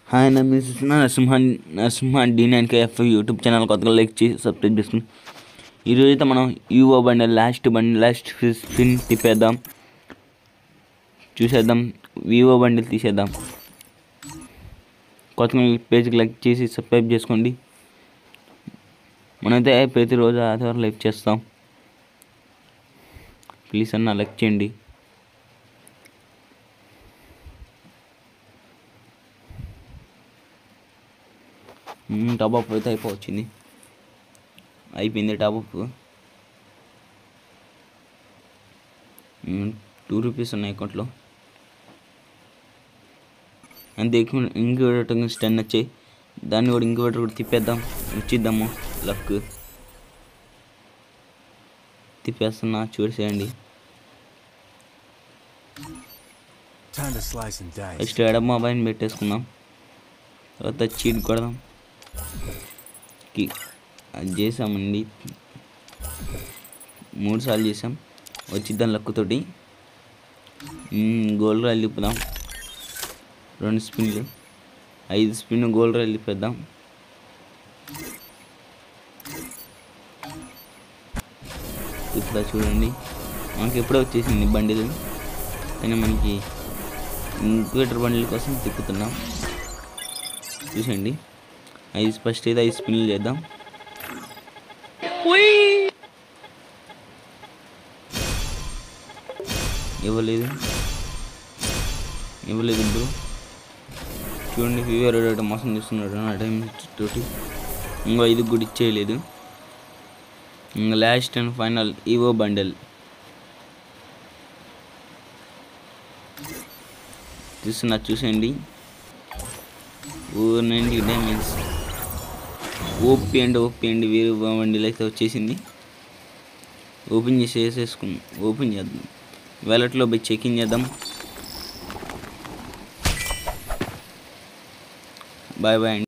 Hi నా మీ Sushma Narasimha Narasimha D nine KF YouTube channel కొత్తగా లైక్ చేసి సబ్స్క్రైబ్ చేసుకుని ఈరోజు అయితే మనం యూఓ బండి లాస్ట్ బండి లాస్ట్ స్పిన్ తిప్పేద్దాం చూసేద్దాం వివో బండిల్ తీసేద్దాం కొత్తగా ఈ పేజ్కి లైక్ చేసి సబ్స్క్రైబ్ చేసుకోండి మనమైతే ప్రతిరోజు ఆదివారం లైక్ చేస్తాం ప్లీజ్ అన్న లైక్ చేయండి టాప్అప్ అయితే అయిపోవచ్చింది అయిపోయింది టాప్అప్ టూ రూపీస్ ఉన్నాయి అకౌంట్లో అంతే ఇంక్యుబేటర్ స్టెన్ వచ్చాయి దాన్ని కూడా ఇంక్యుబేటర్ కూడా తిప్పేద్దాం ఇచ్చిద్దాము లక్ తిప్పేస్తున్నా చూసేయండి Time to slice and dice. First ఎడమ మొబైల్ పెట్టేసుకుందాం తర్వాత చీట్ కొడదాం కి అది చేసామండి మూడు సార్లు చేసాం వచ్చిద్దాం లక్కుతోటి గోల్డ్ రాయలు తిప్పుదాం రెండు స్పిన్లు ఐదు స్పిన్ గోల్డ్ రాయలు తిప్పేద్దాం తిప్పుదా చూడండి మనకి ఎప్పుడో వచ్చేసింది బండిలు కానీ మనకి ఇంక్యుబేటర్ బండిల కోసం తిప్పుతున్నాం చూసండి ఐదు ఫస్ట్ అయితే ఐదు స్పిన్లు చేద్దాం ఇవ్వలేదు ఇవ్వలేదు ఇప్పుడు చూడండి ఫీవర్ ఒకటి మోసం చేస్తున్నాడు నా టైం తోటి ఇంకో ఐదు కూడా ఇచ్చేయలేదు ఇంకా last and final evo bundle చూస్తున్నా చూసేయండి oh ninety damage OP and OP and వేరు బండిలు అయితే వచ్చేసింది ఓపెన్ చేసి వేసేసుకున్నాం ఓపెన్ చేద్దాం వ్యాలెట్లో పోయి చెకింగ్ చేద్దాం బాయ్ బాయ్ అండి